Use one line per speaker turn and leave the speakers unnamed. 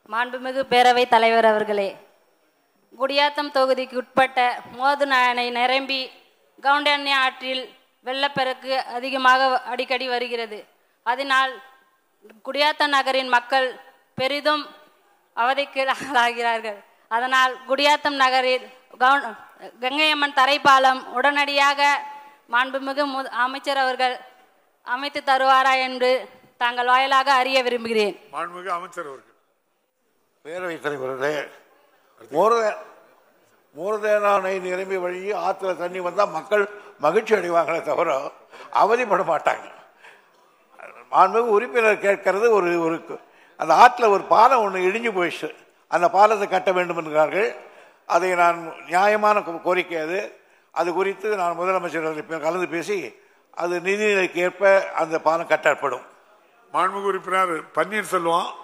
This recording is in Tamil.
மாண்புமிகு பேரவைத் தலைவர் அவர்களே குடியாத்தம் தொகுதிக்கு உட்பட்ட மோது அணை நிரம்பி கவுண்டண்ணி ஆற்றில் வெள்ளப்பெருக்கு அதிகமாக அடிக்கடி வருகிறது அதனால் குடியாத்தம் நகரின் மக்கள் பெரிதும் அவதிக்கு ஆளாகிறார்கள் அதனால் குடியாத்தம் நகரில் கவுன் கங்கையம்மன் தரைப்பாலம் உடனடியாக மாண்புமிகு மு அமைச்சர் அவர்கள் அமைத்து தருவாரா என்று தாங்கள் வாயிலாக அறிய விரும்புகிறேன்
மாண்புமிகு அமைச்சர் அவர்கள்
பேரவைத் தலைவர்களே மோரதே மோரதேனானை நிரம்பி வழி ஆற்றுல தண்ணி வந்தால் மக்கள் மகிழ்ச்சி அடைவாங்களே தவிர அவதிப்பட மாட்டாங்க மாண்புமிகு உறுப்பினர் கேட்கறது ஒரு ஒரு அந்த ஆற்றுல ஒரு பாலம் ஒன்று இடிஞ்சு போயிடுச்சு அந்த பாலத்தை கட்ட வேண்டும் என்கிறார்கள் அதை நான் நியாயமான கோ- கோரிக்கை அது அது குறித்து நான் முதலமைச்சர் அவர்கள் கலந்து பேசி அது நிதிநிலைக்கு ஏற்ப அந்த பாலம் கட்டப்படும்
மாண்புமிகு உறுப்பினர் பன்னீர்செல்வம்